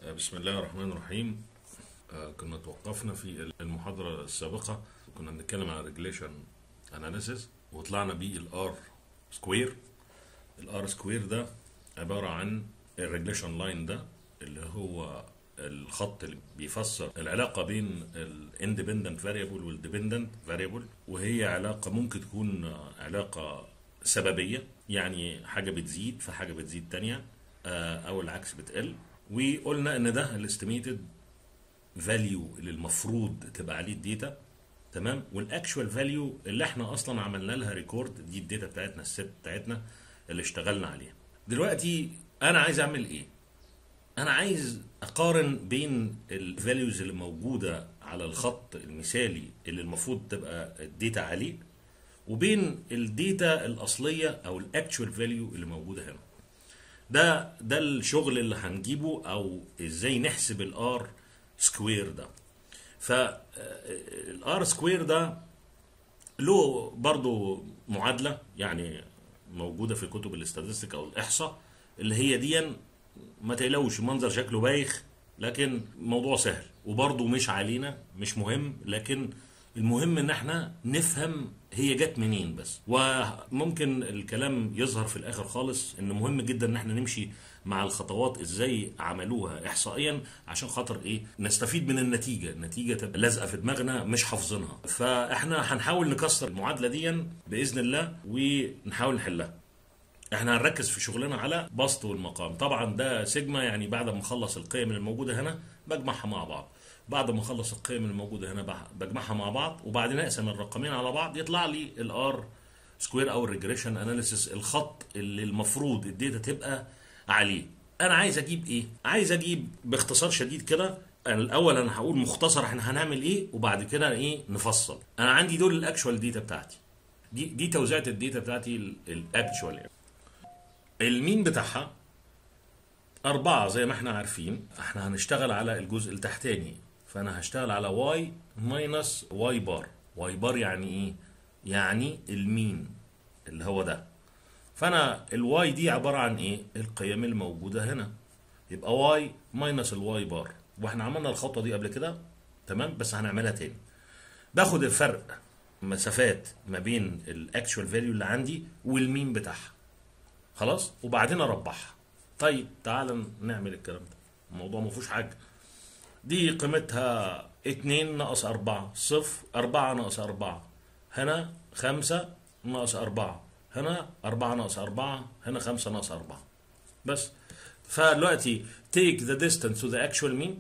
بسم الله الرحمن الرحيم آه، كنا توقفنا في المحاضرة السابقة كنا بنتكلم على ريجليشن اناليسيس وطلعنا بيه الار سكوير الار سكوير ده عبارة عن الريجليشن لاين ده اللي هو الخط اللي بيفسر العلاقة بين الاندبندنت فاريبل والديبندنت فاريبل وهي علاقة ممكن تكون علاقة سببية يعني حاجة بتزيد فحاجة بتزيد تانية آه، او العكس بتقل وقلنا ان ده الاستيميتد فاليو اللي المفروض تبقى عليه الداتا تمام والاكشوال فاليو اللي احنا اصلا عملنا لها ريكورد دي الداتا بتاعتنا الست بتاعتنا اللي اشتغلنا عليها دلوقتي انا عايز اعمل ايه انا عايز اقارن بين الفاليوز اللي موجوده على الخط المثالي اللي المفروض تبقى الداتا عليه وبين الداتا الاصليه او الاكشوال فاليو اللي موجوده هنا ده ده الشغل اللي هنجيبه او ازاي نحسب الار سكوير ده فالار سكوير ده له برضو معادله يعني موجوده في كتب الاستاتستيك او الاحصاء اللي هي دي ما تقلقوش المنظر شكله بايخ لكن موضوع سهل وبرضو مش علينا مش مهم لكن المهم ان احنا نفهم هي جت منين بس وممكن الكلام يظهر في الاخر خالص ان مهم جدا ان احنا نمشي مع الخطوات ازاي عملوها احصائيا عشان خاطر ايه نستفيد من النتيجه النتيجه تبقى لازقه في دماغنا مش حافظينها فاحنا هنحاول نكسر المعادله دي باذن الله ونحاول نحلها احنا هنركز في شغلنا على بسط والمقام طبعا ده سيجما يعني بعد ما اخلص القيم الموجوده هنا بجمعها مع بعض بعد ما اخلص القيم الموجوده هنا بجمعها مع بعض وبعدين اقسم الرقمين على بعض يطلع لي الار سكوير او الريجريشن اناليسيس الخط اللي المفروض الداتا تبقى عليه انا عايز اجيب ايه عايز اجيب باختصار شديد كده الاول انا هقول مختصر احنا هنعمل ايه وبعد كده ايه نفصل انا عندي دول الاكشوال داتا بتاعتي دي دي توزيعه الداتا بتاعتي الاكشوال يعني. المين بتاعها أربعة زي ما احنا عارفين احنا هنشتغل على الجزء التحتاني فأنا هشتغل على واي ماينس واي بار واي بار يعني ايه؟ يعني المين اللي هو ده فأنا الواي دي عبارة عن ايه؟ القيم الموجودة هنا يبقى واي ماينس الواي بار واحنا عملنا الخطوة دي قبل كده تمام بس هنعملها تاني باخد الفرق مسافات ما بين الاكشوال فاليو اللي عندي والمين بتاعها خلاص وبعدين اربعها طيب تعال نعمل الكلام ده الموضوع ما فيهوش حاجه دي قيمتها 2 ناقص 4 صفر 4 ناقص 4 هنا 5 ناقص 4 هنا 4 ناقص 4 هنا 5 ناقص 4 بس فدلوقتي take the distance to the actual mean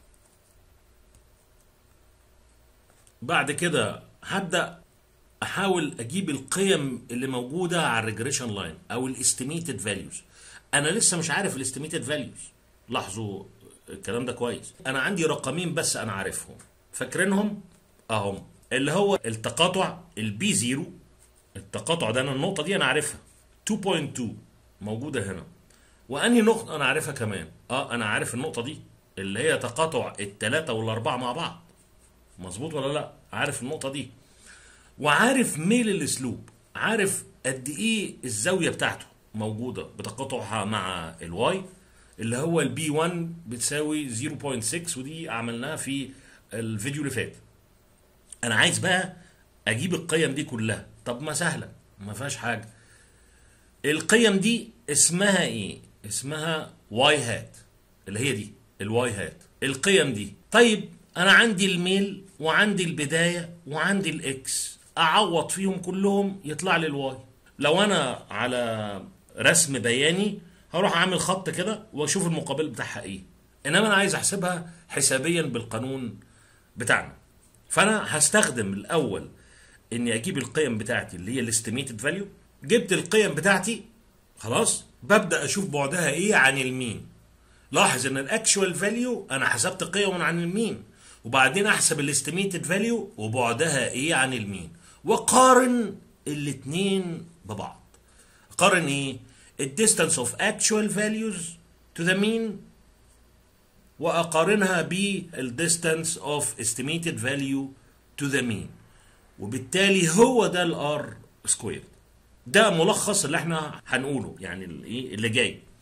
بعد كده هبدأ احاول اجيب القيم اللي موجوده على الريجريشن لاين او الاستيميتد فاليوز انا لسه مش عارف الاستيميتد فاليوز لاحظوا الكلام ده كويس انا عندي رقمين بس انا عارفهم فاكرينهم اهم اللي هو التقاطع البي زيرو التقاطع ده انا النقطه دي انا عارفها 2.2 موجوده هنا وانهي نقطه انا عارفها كمان اه انا عارف النقطه دي اللي هي تقاطع الثلاثه والاربعه مع بعض مظبوط ولا لا عارف النقطه دي وعارف ميل الاسلوب عارف قد ايه الزاويه بتاعته موجوده بتقاطعها مع الواي اللي هو البي 1 بتساوي 0.6 ودي عملناها في الفيديو اللي فات انا عايز بقى اجيب القيم دي كلها طب ما سهله ما فيهاش حاجه القيم دي اسمها ايه اسمها واي هات اللي هي دي الواي هات القيم دي طيب انا عندي الميل وعندي البدايه وعندي الاكس اعوض فيهم كلهم يطلع لي الواي لو انا على رسم بياني هروح اعمل خط كده واشوف المقابل بتاعها ايه انما انا عايز احسبها حسابيا بالقانون بتاعنا فانا هستخدم الاول اني اجيب القيم بتاعتي اللي هي الاستيميتد فاليو جبت القيم بتاعتي خلاص ببدا اشوف بعدها ايه عن المين لاحظ ان الاكشوال فاليو انا حسبت قيم عن المين وبعدين احسب الاستيميتد فاليو وبعدها ايه عن المين وقارن الاثنين ببعض قارن ايه الديستانس اوف actual values to the mean واقارنها بالديستانس اوف estimated value to the mean وبالتالي هو ده الار سكوير ده ملخص اللي احنا هنقوله يعني الايه اللي جاي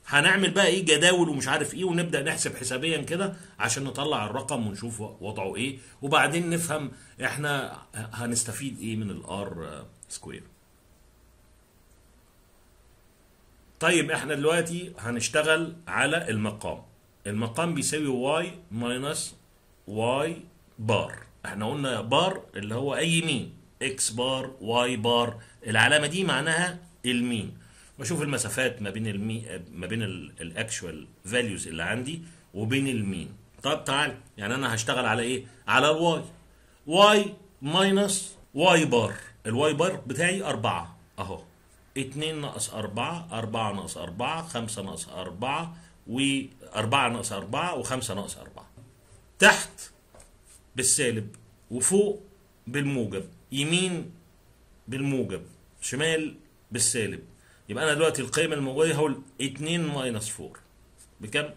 هنعمل بقى ايه جداول ومش عارف ايه ونبدا نحسب حسابيا كده عشان نطلع الرقم ونشوف وضعه ايه وبعدين نفهم احنا هنستفيد ايه من الار سكوير طيب احنا دلوقتي هنشتغل على المقام المقام بيساوي واي ماينس واي بار احنا قلنا بار اللي هو اي مين اكس بار واي بار العلامه دي معناها المين بشوف المسافات ما بين المي ما بين الاكشوال فاليوز اللي عندي وبين المين طب تعال يعني انا هشتغل على ايه على الواي واي ماينس واي بار الواي بار بتاعي أربعة أهو اتنين ناقص أربعة أربعة ناقص أربعة خمسة ناقص أربعة وأربعة ناقص أربعة وخمسة ناقص أربعة تحت بالسالب وفوق بالموجب يمين بالموجب شمال بالسالب يبقى انا دلوقتي القيمه الموجوده هو 2 ماينس 4 بكم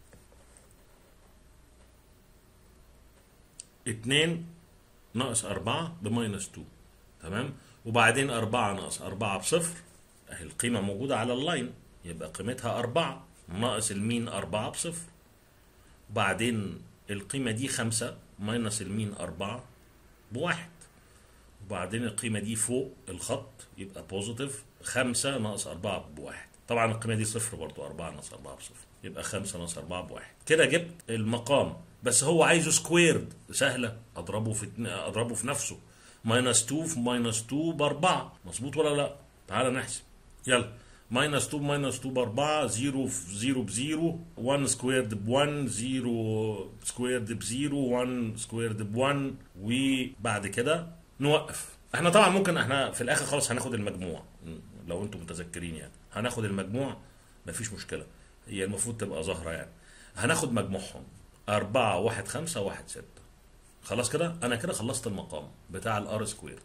2 ناقص 4 بماينس 2 تمام وبعدين 4 ناقص 4 بصفر اهي القيمه موجوده على اللاين يبقى قيمتها 4 ناقص المين 4 بصفر وبعدين القيمه دي 5 ماينس المين 4 بواحد وبعدين القيمة دي فوق الخط يبقى بوزيتيف 5 ناقص 4 بواحد طبعا القيمة دي صفر برضو 4 ناقص 4 بصفر يبقى 5 ناقص 4 بواحد كده جبت المقام بس هو عايزه سكويرد سهلة اضربه في اضربه في نفسه ماينس 2 في ماينس 2 ب 4 مظبوط ولا لا؟ تعالى نحسب يلا ماينس 2 ماينس 2 ب 4 0 في 0 ب 0 1 سكويرد ب 1 0 سكويرد ب 0 1 سكويرد ب 1 وبعد كده نوقف احنا طبعا ممكن احنا في الاخر خالص هناخد المجموع لو انتم متذكرين يعني هناخد المجموع مفيش مشكله هي المفروض تبقى ظاهره يعني هناخد مجموعهم 4 1 5 1 6 خلاص كده انا كده خلصت المقام بتاع الار سكويرد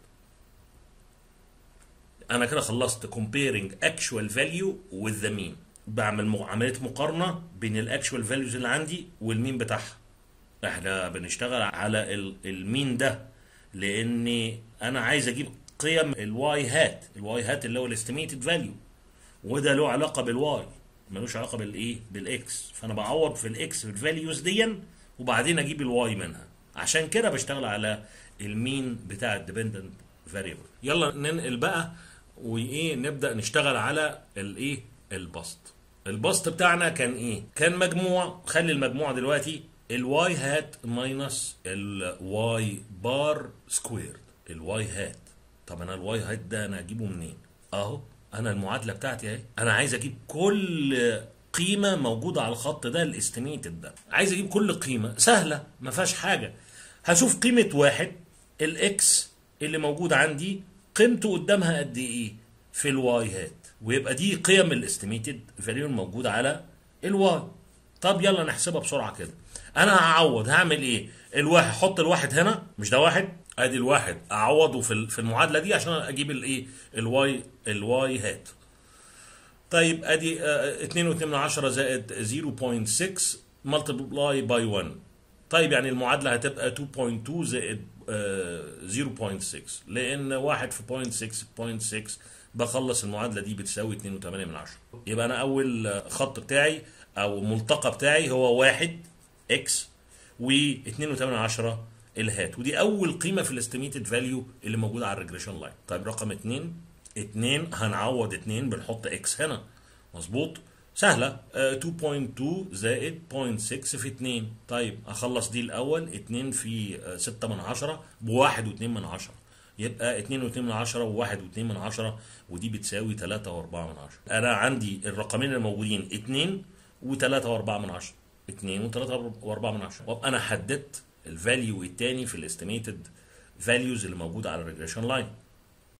انا كده خلصت comparing actual value with the mean بعمل عمليه مقارنه بين الاكشوال فاليوز اللي عندي والمين بتاعها احنا بنشتغل على المين ده لان انا عايز اجيب قيم الواي هات الواي هات اللي هو الاستيميتد فاليو وده له علاقه بالواي ملوش علاقه بالايه بالاكس فانا بعوض في الاكس في الفاليوز دي وبعدين اجيب الواي منها عشان كده بشتغل على المين بتاع الديبندنت فاريبل يلا ننقل بقى وايه نبدا نشتغل على الايه البسط البسط بتاعنا كان ايه كان مجموع خلي المجموع دلوقتي الواي هات ماينس الواي بار سكويرد الواي هات طب انا الواي هات ده انا اجيبه منين اهو انا المعادله بتاعتي اهي انا عايز اجيب كل قيمه موجوده على الخط ده الاستيميتد ده عايز اجيب كل قيمه سهله ما فيهاش حاجه هشوف قيمه واحد الاكس اللي موجود عندي قيمته قدامها قد ايه في الواي هات ويبقى دي قيم الاستيميتد فاليو الموجوده على الواي طب يلا نحسبها بسرعه كده انا هعوض هعمل ايه الواحد احط الواحد هنا مش ده واحد ادي الواحد اعوضه في في المعادله دي عشان اجيب الايه الواي الواي هات طيب ادي 2 و2 من 10 زائد 0.6 ملتبلاي باي 1 طيب يعني المعادله هتبقى 2.2 زائد 0.6 لان 1 في 0.6 0.6 بخلص المعادله دي بتساوي 2.8 من 10 يبقى انا اول خط بتاعي او ملتقى بتاعي هو 1 اكس و2.8 الهات ودي اول قيمه في الاستيميتد فاليو اللي موجوده على الريجريشن لاين طيب رقم 2 2 هنعوض 2 بنحط اكس هنا مظبوط سهلة آه 2.2 زائد 0.6 في 2 طيب أخلص دي الأول 2 في آه 6 من 10 بواحد و2 من 10 يبقى 2 و2 من 10 و1 و2 من 10 ودي بتساوي 3 و4 من 10 أنا عندي الرقمين الموجودين 2 و3 و4 من 10 2 و3 و4 من 10 وابقى أنا حددت الفاليو الثاني في الاستيميتد فاليوز اللي موجوده على الريجريشن لاين